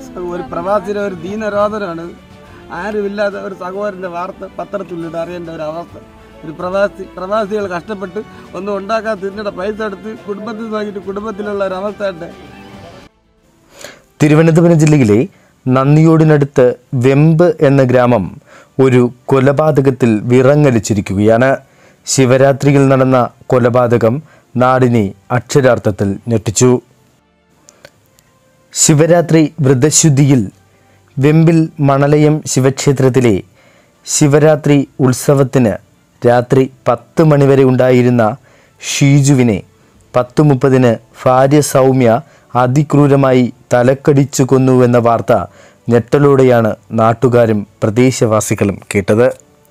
ഒരു പ്രവാസിയുടെ ഒരു ദീനരോധനമാണ് ആരുമില്ലാത്ത ഒരു സഹോദരന്റെ വാർത്ത പത്രത്തിലിട്ട് അറിയേണ്ട ഒരു അവസ്ഥ ഒരു പ്രവാസി പ്രവാസികൾ കഷ്ടപ്പെട്ട് ഒന്നും ഉണ്ടാക്കാൻ തിന്നിട്ട് പൈസ എടുത്ത് കുടുംബത്തിൽ നോക്കിയിട്ട് കുടുംബത്തിലുള്ള ഒരു അവസ്ഥ ഉണ്ട് തിരുവനന്തപുരം ജില്ലയിലെ നന്ദിയോടിനടുത്ത് വെമ്പ് എന്ന ഗ്രാമം ഒരു കൊലപാതകത്തിൽ വിറങ്ങലിച്ചിരിക്കുകയാണ് ശിവരാത്രിയിൽ നടന്ന കൊലപാതകം നാടിനെ അക്ഷരാർത്ഥത്തിൽ ഞെട്ടിച്ചു ശിവരാത്രി വ്രതശുദ്ധിയിൽ വെമ്പിൽ മണലയം ശിവക്ഷേത്രത്തിലെ ശിവരാത്രി ഉത്സവത്തിന് രാത്രി പത്ത് മണിവരെ ഉണ്ടായിരുന്ന ഷീജുവിനെ പത്ത് മുപ്പതിന് ഭാര്യ സൗമ്യ അതിക്രൂരമായി തലക്കടിച്ചു കൊന്നുവെന്ന വാർത്ത ഞെട്ടലോടെയാണ് നാട്ടുകാരും പ്രദേശവാസികളും കേട്ടത്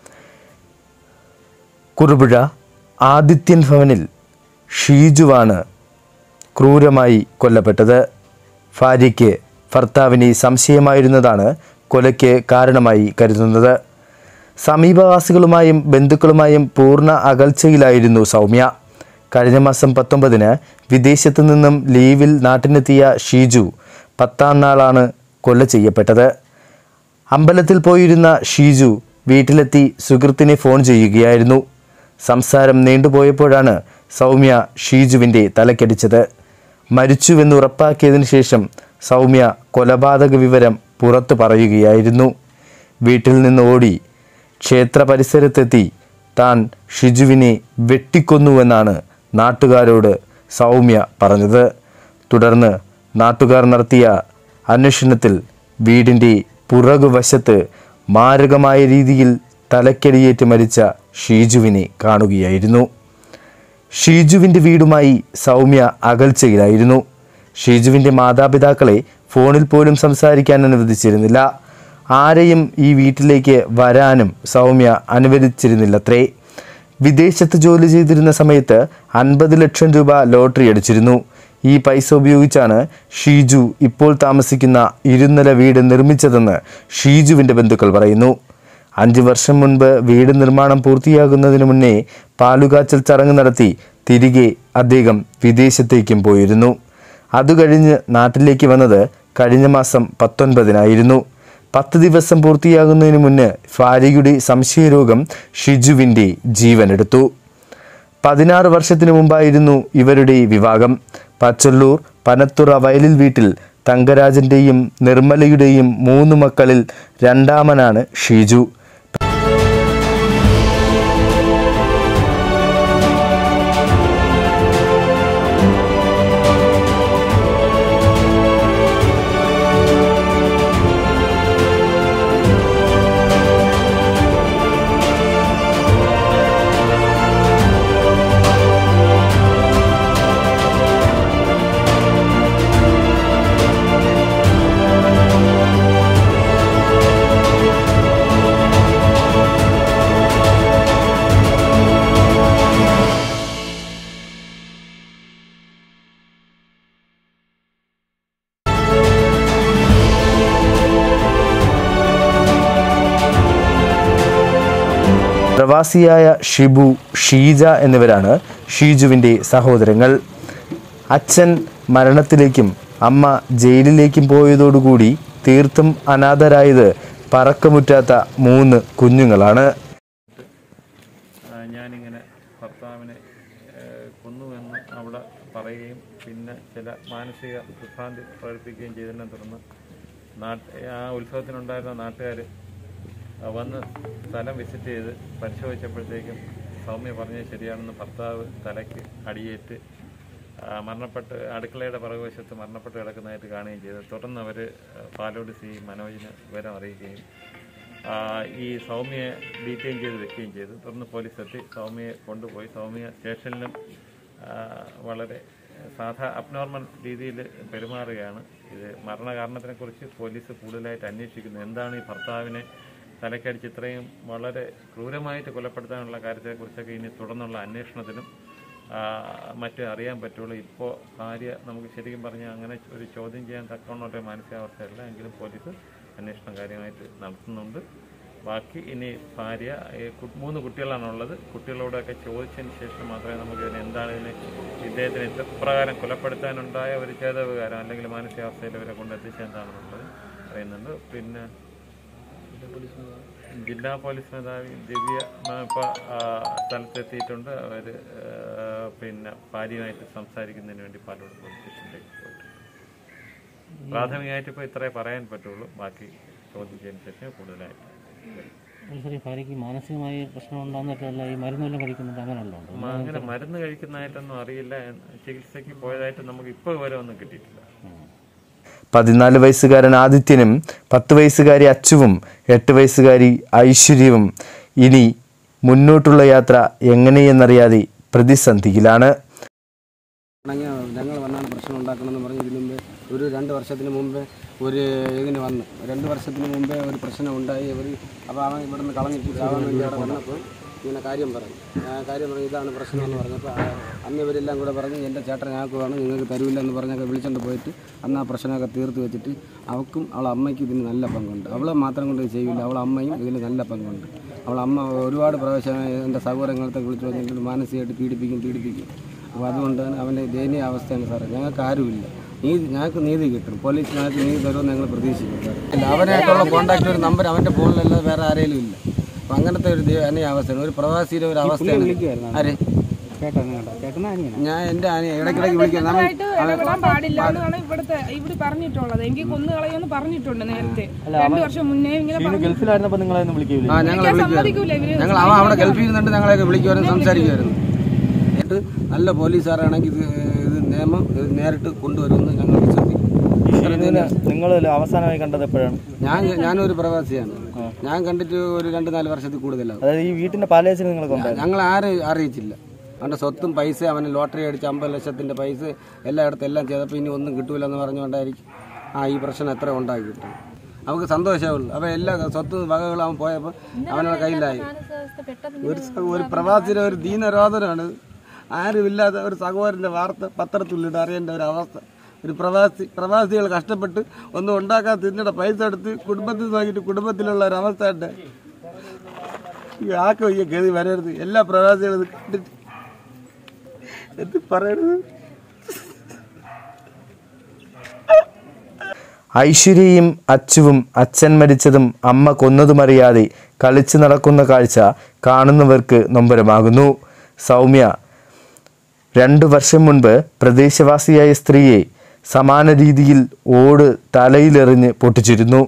കുറുപുഴ ആദിത്യൻ ഭവനിൽ ഷീജുവാണ് ക്രൂരമായി കൊല്ലപ്പെട്ടത് ഭാര്യയ്ക്ക് ഭർത്താവിനെ സംശയമായിരുന്നതാണ് കൊലയ്ക്ക് കാരണമായി കരുതുന്നത് സമീപവാസികളുമായും ബന്ധുക്കളുമായും പൂർണ്ണ അകൽച്ചയിലായിരുന്നു സൗമ്യ കഴിഞ്ഞ മാസം പത്തൊമ്പതിന് വിദേശത്തു നിന്നും ലീവിൽ നാട്ടിനെത്തിയ ഷീജു പത്താം നാളാണ് കൊല ചെയ്യപ്പെട്ടത് അമ്പലത്തിൽ പോയിരുന്ന ഷീജു വീട്ടിലെത്തി സുഹൃത്തിനെ ഫോൺ ചെയ്യുകയായിരുന്നു സംസാരം നീണ്ടുപോയപ്പോഴാണ് സൗമ്യ ഷീജുവിൻ്റെ തലക്കടിച്ചത് മരിച്ചുവെന്ന് ഉറപ്പാക്കിയതിനു ശേഷം സൗമ്യ കൊലപാതക വിവരം പുറത്തു പറയുകയായിരുന്നു വീട്ടിൽ നിന്ന് ഓടി ക്ഷേത്ര പരിസരത്തെത്തി താൻ ഷിജുവിനെ വെട്ടിക്കൊന്നുവെന്നാണ് നാട്ടുകാരോട് സൗമ്യ പറഞ്ഞത് തുടർന്ന് നാട്ടുകാർ നടത്തിയ അന്വേഷണത്തിൽ വീടിൻ്റെ പുറകുവശത്ത് മാരകമായ രീതിയിൽ തലക്കടിയേറ്റ് മരിച്ച ഷീജുവിനെ കാണുകയായിരുന്നു ഷീജുവിൻ്റെ വീടുമായി സൗമ്യ അകൽച്ചയിലായിരുന്നു ഷീജുവിൻ്റെ മാതാപിതാക്കളെ ഫോണിൽ പോലും സംസാരിക്കാൻ അനുവദിച്ചിരുന്നില്ല ആരെയും ഈ വീട്ടിലേക്ക് വരാനും സൗമ്യ അനുവദിച്ചിരുന്നില്ലത്രേ വിദേശത്ത് ജോലി ചെയ്തിരുന്ന സമയത്ത് അൻപത് ലക്ഷം രൂപ ലോട്ടറി അടിച്ചിരുന്നു ഈ പൈസ ഉപയോഗിച്ചാണ് ഷീജു ഇപ്പോൾ താമസിക്കുന്ന ഇരുനില വീട് നിർമ്മിച്ചതെന്ന് ഷീജുവിൻ്റെ ബന്ധുക്കൾ പറയുന്നു അഞ്ച് വർഷം മുൻപ് വീട് നിർമ്മാണം പൂർത്തിയാകുന്നതിന് മുന്നേ പാലുകാച്ചൽ ചടങ്ങ് നടത്തി തിരികെ അദ്ദേഹം വിദേശത്തേക്കും പോയിരുന്നു അത് കഴിഞ്ഞ് നാട്ടിലേക്ക് വന്നത് കഴിഞ്ഞ മാസം പത്തൊൻപതിനായിരുന്നു പത്ത് ദിവസം പൂർത്തിയാകുന്നതിന് മുന്ന് ഭാര്യയുടെ സംശയരോഗം ഷിജുവിൻ്റെ ജീവനെടുത്തു പതിനാറ് വർഷത്തിനു മുമ്പായിരുന്നു ഇവരുടെ വിവാഹം പച്ചല്ലൂർ പനത്തുറ വയലിൽ വീട്ടിൽ തങ്കരാജന്റെയും നിർമ്മലയുടെയും മൂന്ന് മക്കളിൽ രണ്ടാമനാണ് ഷീജു പ്രവാസിയായ ഷിബു ഷീജ എന്നിവരാണ് ഷീജുവിൻ്റെ സഹോദരങ്ങൾ അച്ഛൻ മരണത്തിലേക്കും അമ്മ ജയിലിലേക്കും പോയതോടുകൂടി തീർത്തും അനാഥരായത് പറക്കമുറ്റാത്ത മൂന്ന് കുഞ്ഞുങ്ങളാണ് ആ, ഞാനിങ്ങനെ ഭർത്താവിനെ ഏഹ്, കൊന്നുവെന്ന് അവിടെ പറയുകയും പിന്നെ ചില മാനസിക വിഭ്രാന്തി പ്രകടിപ്പിക്കുകയും ചെയ്തതിനെ തുടർന്ന് നാട്ട് ആ ഉത്സവത്തിനുണ്ടായിരുന്ന നാട്ടുകാർ വന്ന് സ്ഥലം വിസിറ്റ് ചെയ്ത് പരിശോധിച്ചപ്പോഴത്തേക്കും സൗമ്യ പറഞ്ഞത് ശരിയാണെന്ന് ഭർത്താവ് തലയ്ക്ക് അടിയേറ്റ് ആ, മരണപ്പെട്ട് അടുക്കളയുടെ പുറകുവശത്ത് മരണപ്പെട്ട് കിടക്കുന്നതായിട്ട് കാണുകയും ചെയ്തു തുടർന്ന് അവർ പാലോട് സി മനോജിന് വിവരം അറിയിക്കുകയും ആ, ഈ സൗമ്യയെ ഡീറ്റെയിൻ ചെയ്ത് വെക്കുകയും ചെയ്തു തുടർന്ന് പോലീസ് എത്തി സൗമ്യയെ കൊണ്ടുപോയി സൗമ്യ സ്റ്റേഷനിലും ആ, വളരെ സാധാ അബ്നോർമൽ രീതിയിൽ പെരുമാറുകയാണ് ഇത് മരണകാരണത്തിനെക്കുറിച്ച് പോലീസ് കൂടുതലായിട്ട് അന്വേഷിക്കുന്നു എന്താണ് ഈ ഭർത്താവിനെ തലക്കടിച്ച് ഇത്രയും വളരെ ക്രൂരമായിട്ട് കൊലപ്പെടുത്താനുള്ള കാര്യത്തെക്കുറിച്ചൊക്കെ ഇനി തുടർന്നുള്ള അന്വേഷണത്തിലും ആ, മറ്റും അറിയാൻ പറ്റുള്ളൂ ഇപ്പോൾ ഭാര്യ നമുക്ക് ശരിക്കും പറഞ്ഞാൽ അങ്ങനെ ഒരു ചോദ്യം ചെയ്യാൻ തക്കവണ്ണ ഒരു മാനസികാവസ്ഥയല്ല എങ്കിലും പോലീസ് അന്വേഷണം കാര്യമായിട്ട് നടത്തുന്നുണ്ട് ബാക്കി ഇനി ഭാര്യ ഈ കു- മൂന്ന് കുട്ടികളാണുള്ളത് കുട്ടികളോടൊക്കെ ചോദിച്ചതിന് ശേഷം മാത്രമേ നമുക്ക് ഇതിന് എന്താണ് ഇതിന് ഇദ്ദേഹത്തിന് ഇപ്രകാരം കൊലപ്പെടുത്താനുണ്ടായ ഒരു ചേതവകാരം അല്ലെങ്കിൽ മാനസികാവസ്ഥയിൽ ഇവരെ കൊണ്ടെത്തിച്ച എന്താണെന്നുള്ളത് അറിയുന്നുണ്ട് പിന്നെ ജില്ലാ പോലീസ് മേധാവി ദിവ്യ ഇപ്പോൾ സ്ഥലത്തെത്തിയിട്ടുണ്ട് അവർ പിന്നെ ഭാര്യയുമായിട്ട് സംസാരിക്കുന്നതിന് വേണ്ടി പാലോട് പോലീസ് സ്റ്റേഷനിലേക്ക് പോയിട്ടുണ്ട് പ്രാഥമികമായിട്ട് ഇപ്പോൾ ഇത്രേ പറയാൻ പറ്റുള്ളൂ ബാക്കി ചോദിച്ചതിന് ശേഷം കൂടുതലായിട്ട് സാർ ഈ ഭാര്യയ്ക്ക് മാനസികമായ പ്രശ്നം ഉണ്ടാകുന്നിട്ടല്ല ഈ മരുന്നെല്ലാം കഴിക്കുന്നുണ്ട് അങ്ങനെയല്ല ഉണ്ട് മ- അങ്ങനെ മരുന്ന് കഴിക്കുന്നതായിട്ടൊന്നും അറിയില്ല ചികിത്സയ്ക്ക് പോയതായിട്ട് നമുക്ക് ഇപ്പോൾ വരെ ഒന്നും കിട്ടിയിട്ടില്ല പതിനാല് വയസ്സുകാരൻ ആദിത്യനും പത്ത് വയസ്സുകാരി അച്ചുവും എട്ട് വയസ്സുകാരി ഐശ്വര്യവും ഇനി മുന്നോട്ടുള്ള യാത്ര എങ്ങനെയെന്നറിയാതെ പ്രതിസന്ധിയിലാണ് ആണെങ്കിൽ ഞങ്ങൾ വന്നാണ് പ്രശ്നം ഉണ്ടാക്കണമെന്ന് പറഞ്ഞ് ഇതിന് മുമ്പേ ഒരു രണ്ട് വർഷത്തിന് മുമ്പേ ഒരു ഇതിന് വന്ന് രണ്ട് വർഷത്തിന് മുമ്പേ ഒരു പ്രശ്നം ഉണ്ടായി അവർ അപ്പോൾ അവൻ ഇവിടുന്ന് കളഞ്ഞിട്ട് ചാവാൻ വേണ്ടി അവിടെ വന്നപ്പോൾ ഇങ്ങനെ കാര്യം പറഞ്ഞു ആ കാര്യം പറഞ്ഞു ഇതാണ് പ്രശ്നം എന്ന് പറഞ്ഞപ്പോൾ ആ അന്ന് ഇവരെല്ലാം കൂടെ പറഞ്ഞ് എൻ്റെ ചേട്ടൻ ഞങ്ങൾക്ക് വേണം നിങ്ങൾക്ക് തരൂല്ല എന്ന് പറഞ്ഞൊക്കെ വിളിച്ചുകൊണ്ട് പോയിട്ട് അന്ന് ആ പ്രശ്നമൊക്കെ തീർത്ത് വെച്ചിട്ട് അവൾക്കും അവളെ അമ്മയ്ക്കും ഇതിന് നല്ല പങ്കുണ്ട് അവളെ മാത്രം കൊണ്ട് ഇത് ചെയ്യില്ല അവളെ അമ്മയും ഇതിൽ നല്ല പങ്കുണ്ട് അവളെ അമ്മ ഒരുപാട് പ്രാവശ്യം എൻ്റെ സഹോദരങ്ങളത്തെ വിളിച്ച് പറഞ്ഞിട്ട് മാനസികമായിട്ട് പീഡിപ്പിക്കും പീഡിപ്പിക്കും അപ്പോൾ അതുകൊണ്ടാണ് അവൻ്റെ ദയനീയ അവസ്ഥയാണ് സാറേ ഞങ്ങൾക്ക് ആരുമില്ല നീതി ഞങ്ങൾക്ക് നീതി കിട്ടും പോലീസ് ഞങ്ങൾക്ക് നീതി തരുമെന്ന് ഞങ്ങൾ പ്രതീക്ഷിക്കുന്നു സാറേ ഇല്ല അവനായിട്ടുള്ള കോൺടാക്ട് ഒരു നമ്പർ അവൻ്റെ ഫോണിലല്ലാതെ വേറെ ആരെങ്കിലും ഇല്ല അപ്പം അങ്ങനത്തെ ഒരു ദയനീയ അവസ്ഥയാണ് ഒരു പ്രവാസിയുടെ ഒരു അവസ്ഥയാണ് ആരെ ഞാൻ എൻ്റെ ആനയെ ഇടയ്ക്കിടയ്ക്ക് വിളിക്കാം നമ്മൾ ആയിട്ട് ഇടപെടാൻ പാടില്ല എന്നാണ് ഇവിടുത്തെ ഇവിടെ പറഞ്ഞിട്ടുള്ളത് എനിക്ക് കൊന്നു കളയുമെന്ന് പറഞ്ഞിട്ടുണ്ട് നേരത്തെ രണ്ടു വർഷം മുന്നേ ഇങ്ങനെ പറഞ്ഞു. ഗൾഫിലായിരുന്നപ്പോൾ നിങ്ങളെന്ന് വിളിക്കില്ല ആ ഞങ്ങളെ സമ്മതിക്കൂല ഇവര് വിളിക്കുമായിരുന്നു ഞങ്ങൾ അവൻ അവിടെ ഗൾഫിൽ നിന്നിട്ട് ഞങ്ങളെയൊക്കെ വിളിക്കുമായിരുന്നു സംസാരിക്കുമായിരുന്നു എന്നിട്ട് നല്ല പോലീസുകാരാണെങ്കിൽ ഇത് ഇത് നിയമം ഇത് നേരിട്ട് കൊണ്ടുവരുമെന്ന് ഞങ്ങൾ വിശ്വസിക്കും ഇത്രയും തന്നെ നിങ്ങൾ അവസാനമായി കണ്ടത് എപ്പോഴാണ് ഞാൻ ഞാനൊരു പ്രവാസിയാണ് ഞാൻ കണ്ടിട്ട് ഒരു രണ്ട് നാല് വർഷത്തിൽ കൂടുതലാവും അതായത് ഈ വീട്ടിന്റെ പാലേസിന് നിങ്ങൾ ഞങ്ങൾ ആരും അറിയിച്ചില്ല അവൻ്റെ സ്വത്തും പൈസ അവന് ലോട്ടറി അടിച്ച് അമ്പത് ലക്ഷത്തിൻ്റെ പൈസ എല്ലായിടത്തും എല്ലാം ചെയ്തപ്പോൾ ഇനി ഒന്നും കിട്ടൂല എന്ന് പറഞ്ഞുകൊണ്ടായിരിക്കും ആ ഈ പ്രശ്നം എത്ര ഉണ്ടാക്കി കിട്ടും അവർക്ക് സന്തോഷമേ ഉള്ളൂ അപ്പോൾ എല്ലാ സ്വത്ത് വകകളും അവൻ പോയപ്പോൾ അവനുള്ള കയ്യിലായി ഒരു സ- ഒരു പ്രവാസിയുടെ ഒരു ദീനരോധനാണ് ആരുമില്ലാത്ത ഒരു സഹോദരൻ്റെ വാർത്ത പത്രത്തിലിട്ട് അറിയേണ്ട ഒരു അവസ്ഥ ഒരു പ്രവാസി പ്രവാസികൾ കഷ്ടപ്പെട്ട് ഒന്നും ഉണ്ടാക്കാൻ തിന്നിട പൈസ എടുത്ത് കുടുംബത്തിൽ നോക്കിയിട്ട് കുടുംബത്തിലുള്ള ഒരു അവസ്ഥയുണ്ട് ഈ ആക്കോ ഈ ഗതി വരരുത് എല്ലാ പ്രവാസികളും ഇത് കണ്ടിട്ട് എന്ത് പറയരുത് ഐശ്വര്യയും അച്ചുവും അച്ഛൻ മരിച്ചതും അമ്മ കൊന്നതുമറിയാതെ കളിച്ചു നടക്കുന്ന കാഴ്ച കാണുന്നവർക്ക് നൊമ്പരമാകുന്നു സൗമ്യ രണ്ടു വർഷം മുൻപ് പ്രദേശവാസിയായ സ്ത്രീയെ സമാന രീതിയിൽ ഓട് തലയിലെറിഞ്ഞ് പൊട്ടിച്ചിരുന്നു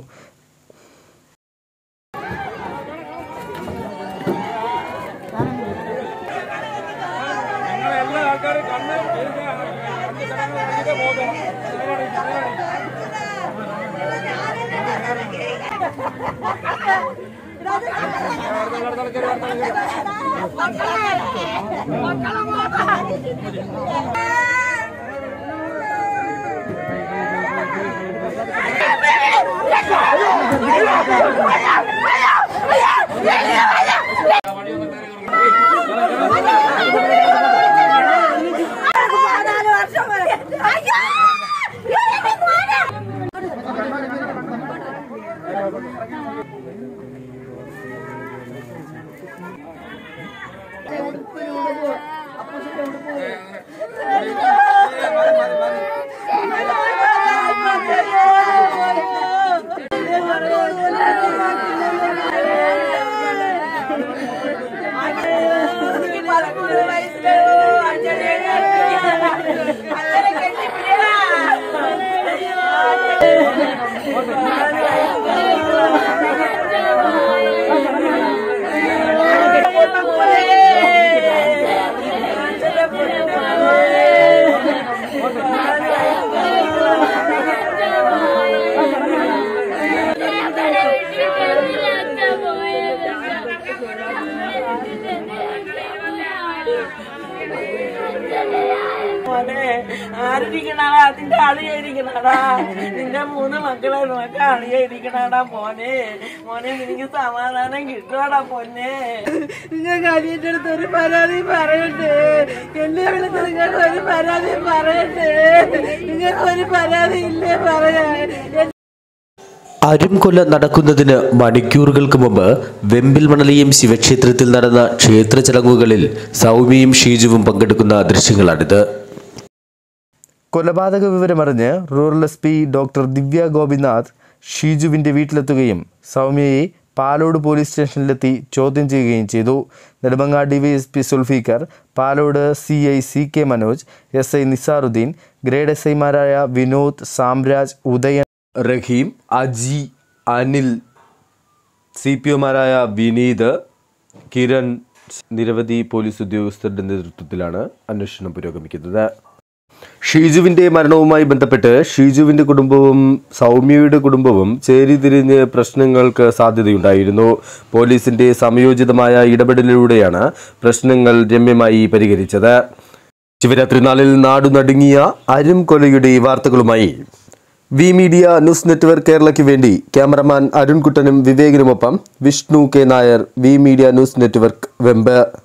മോനെ ആരിരിക്കണാടാ അതിന്റെ അളിയായിരിക്കണാടാ നിന്റെ മൂന്ന് മക്കളെ നോക്ക അളിയായിരിക്കണാടാ മോനെ മോനെ നിനക്ക് സമാധാനം കിട്ടുവാടാ പൊന്നെ നിങ്ങൾക്ക് അനിയന്റെ അടുത്ത് ഒരു പരാതി പറയട്ടെ എന്നെ വിളിച്ച് നിങ്ങൾക്ക് ഒരു പരാതി പറയട്ടെ നിങ്ങൾക്ക് ഒരു പരാതി ഇല്ലേ പറയാൻ അരുംകൊല നടക്കുന്നതിന് മണിക്കൂറുകൾക്ക് മുമ്പ് വെമ്പിൽ മണലിയും ശിവക്ഷേത്രത്തിൽ നടന്ന ക്ഷേത്ര ചടങ്ങുകളിൽ സൗമ്യയും ഷീജുവും പങ്കെടുക്കുന്ന ദൃശ്യങ്ങളാണിത് കൊലപാതക വിവരമറിഞ്ഞ് rural S P doctor Divya Gopinath ഷീജുവിൻ്റെ വീട്ടിലെത്തുകയും സൗമ്യയെ പാലോട് പോലീസ് സ്റ്റേഷനിലെത്തി ചോദ്യം ചെയ്യുകയും ചെയ്തു Nedumangad DYSP Sulfiqar Palode C I C K Manoj S I Nizaruddin grade S ഐമാരായ വിനോദ് സാംരാജ് ഉദയൻ റഹീം അജി അനിൽ സി പി ഒമാരായ വിനീത് കിരൺ നിരവധി പോലീസ് ഉദ്യോഗസ്ഥരുടെ നേതൃത്വത്തിലാണ് അന്വേഷണം പുരോഗമിക്കുന്നത് ഷീജുവിൻ്റെ മരണവുമായി ബന്ധപ്പെട്ട് ഷീജുവിൻ്റെ കുടുംബവും സൗമ്യയുടെ കുടുംബവും ചേരിതിരിഞ്ഞ് പ്രശ്നങ്ങൾക്ക് സാധ്യതയുണ്ടായിരുന്നു പോലീസിന്റെ സമയോചിതമായ ഇടപെടലിലൂടെയാണ് പ്രശ്നങ്ങൾ രമ്യമായി പരിഹരിച്ചത് ശിവരാത്രി നാളിൽ നാടു നടുങ്ങിയ അരും കൊലയുടെ വാർത്തകളുമായി വി മീഡിയ ന്യൂസ് നെറ്റ്വർക്ക് കേരളയ്ക്ക് വേണ്ടി ക്യാമറമാൻ അരുൺകുട്ടനും വിവേകിനുമൊപ്പം Vishnu K Nair V media news network വെമ്പ്